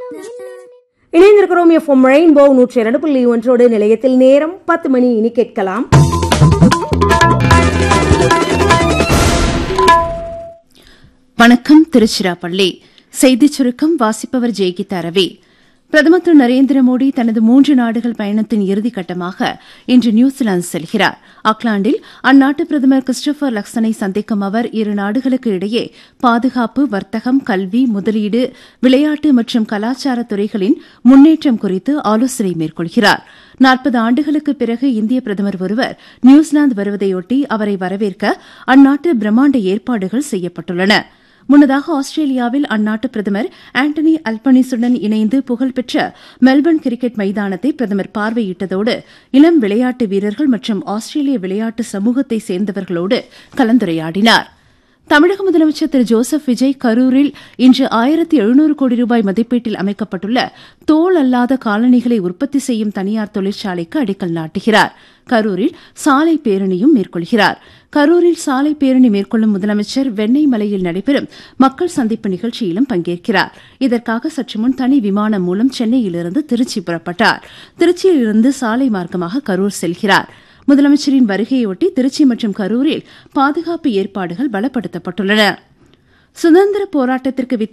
இணைந்திருக்கிறோம் FM rainbow நூற்றி இரண்டு புள்ளி ஒன்றோடு நிலையத்தில் நேரம் பத்து மணி இனி கேட்கலாம் வணக்கம் திருச்சிராப்பள்ளி செய்திச் சுருக்கம் வாசிப்பவர் ஜெய்கிதா ரவி பிரதமர் திரு நரேந்திர மோடி தனது மூன்று நாடுகள் பயணத்தின் இறுதிக்கட்டமாக இன்று நியூசிலாந்து செல்கிறார் ஆக்லாந்தில் அந்நாட்டு பிரதமர் கிறிஸ்டோபர் லக்சனை சந்திக்கும் அவர் இரு நாடுகளுக்கு இடையே பாதுகாப்பு வர்த்தகம் கல்வி முதலீடு விளையாட்டு மற்றும் கலாச்சார துறைகளின் முன்னேற்றம் குறித்து ஆலோசனை மேற்கொள்கிறார் நாற்பது ஆண்டுகளுக்கு பிறகு இந்திய பிரதமர் ஒருவர் நியூசிலாந்து வருவதையொட்டி அவரை வரவேற்க அந்நாட்டு பிரம்மாண்ட ஏற்பாடுகள் செய்யப்பட்டுள்ளன முன்னதாக ஆஸ்திரேலியாவில் அந்நாட்டு பிரதமர் ஆண்டனி அல்பனிசுடன் இணைந்து புகழ்பெற்ற மெல்பர்ன் கிரிக்கெட் மைதானத்தை பிரதமர் பார்வையிட்டதோடு இளம் விளையாட்டு வீரர்கள் மற்றும் ஆஸ்திரேலிய விளையாட்டு சமூகத்தை சேர்ந்தவர்களோடு கலந்துரையாடினார் தமிழக முதலமைச்சர் திரு ஜோசப் விஜய் கரூரில் இன்று ஆயிரத்தி எழுநூறு கோடி ரூபாய் மதிப்பீட்டில் அமைக்கப்பட்டுள்ள தோல் அல்லாத காலணிகளை உற்பத்தி செய்யும் தனியார் தொழிற்சாலைக்கு அடிக்கல் நாட்டுகிறார் கரூரில் சாலை பேரணியும் மேற்கொள்கிறார் கரூரில் சாலை பேரணி மேற்கொள்ளும் முதலமைச்சர் வெண்ணெய் மலையில் நடைபெறும் மக்கள் சந்திப்பு நிகழ்ச்சியிலும் பங்கேற்கிறார் இதற்காக சற்று முன் தனி விமானம் மூலம் சென்னையிலிருந்து திருச்சி புறப்பட்டார் திருச்சியிலிருந்து சாலை மார்க்கமாக கரூர் செல்கிறார் முதலமைச்சரின் வருகையொட்டி திருச்சி மற்றும் கரூரில் பாதுகாப்பு ஏற்பாடுகள் பலப்படுத்தப்பட்டுள்ளன சுதந்திர போராட்டத்திற்கு